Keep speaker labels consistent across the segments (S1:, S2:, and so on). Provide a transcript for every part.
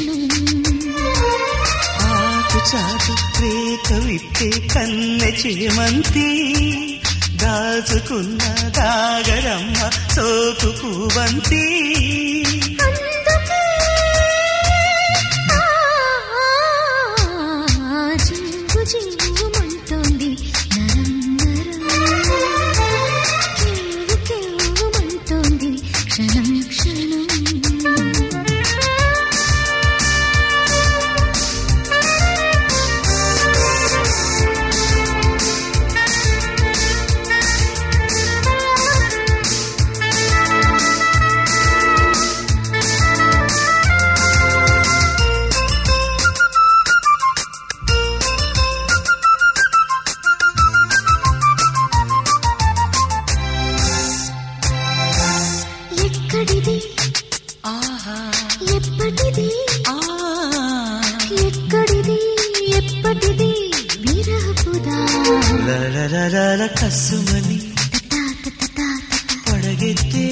S1: క్షణం
S2: ఆకు చాటు రేఖ విప్పే కన్నె చేమంతి దాచుకున్న దాగరమ్మ సోకు పూవంతి
S1: అందుకే ఆ జీవు జీవుమంటోంది నరం నరం కేవు కేవుమంటోంది క్షణం క్షణం ఎక్కడిది
S2: ఆహా
S1: ఎప్పటిది
S2: ఆ
S1: ఎక్కడిది ఎప్పటిది విరహపుదా
S2: లలలలల కసుమని పడగెత్తే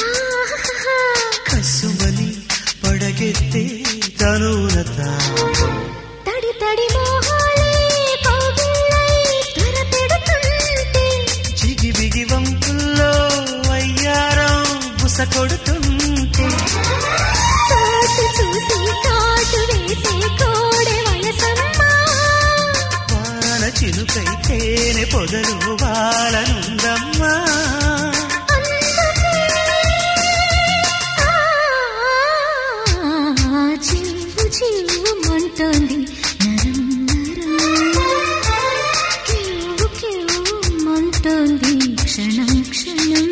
S2: కసుమని పడగెత్తే తనువున తాపం
S1: తడి తడి మోహాలే కౌగిళ్ళై త్వర పెడుతుంటే
S2: చిగి బిగి వంపుల్లో అయ్యారం బుస కొడుతుంటే
S1: తోటు చూసి కాటు వేసే కోడె వయసమ్మా
S2: వాన చినుకై తేనె పొదలు వాలనుందమ్మా
S1: ఆ జీవు జీవుమంటోంది నరం నరం కేవు కేవుమంటోంది క్షణం క్షణం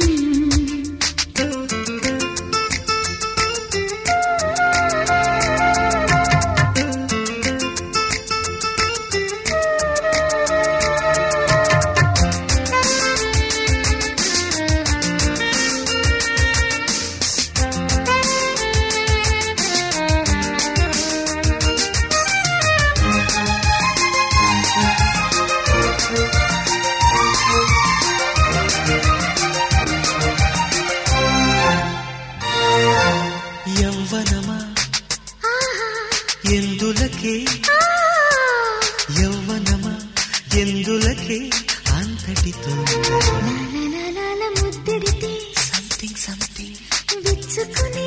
S2: యవ్వనమా ఎందులకే యవ్వనమా ఎందులకే అంతటి తొందర
S1: లాలాలాల ముద్దిడితే
S2: సంథింగ్ సంథింగ్
S1: విచ్చుకునే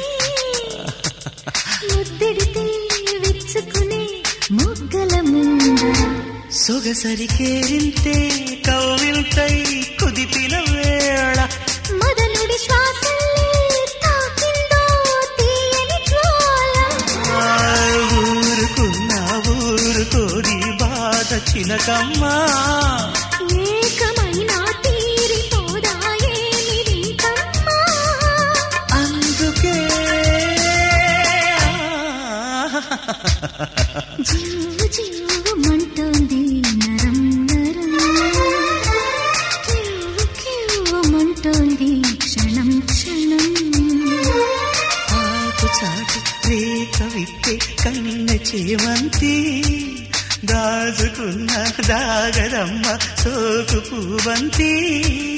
S1: ముద్దిడితే విచ్చుకునే మొగ్గల ముందర
S2: సొగసరికేరింతే కౌవిల్తై కుదిపిన వేళ
S1: మొదలుడి శ్వాసల్లే తాకిందో తీయని జ్వాల
S2: ఆ ఊరుకున్న ఊరుకోరి బాధ చిలకమ్మా
S1: ఏకమైన తీరిపోదాయే నిరింకమ్మా
S2: అందుకే
S1: జీవు జీవుమంటోంది నరం నరం కేవు కేవుమంటోంది క్షణం క్షణం
S2: ఆకు చాటు రేఖ విప్పే కన్నె చేమంతి దాచుకున్న దాగరమ్మ సోకు పూవంతి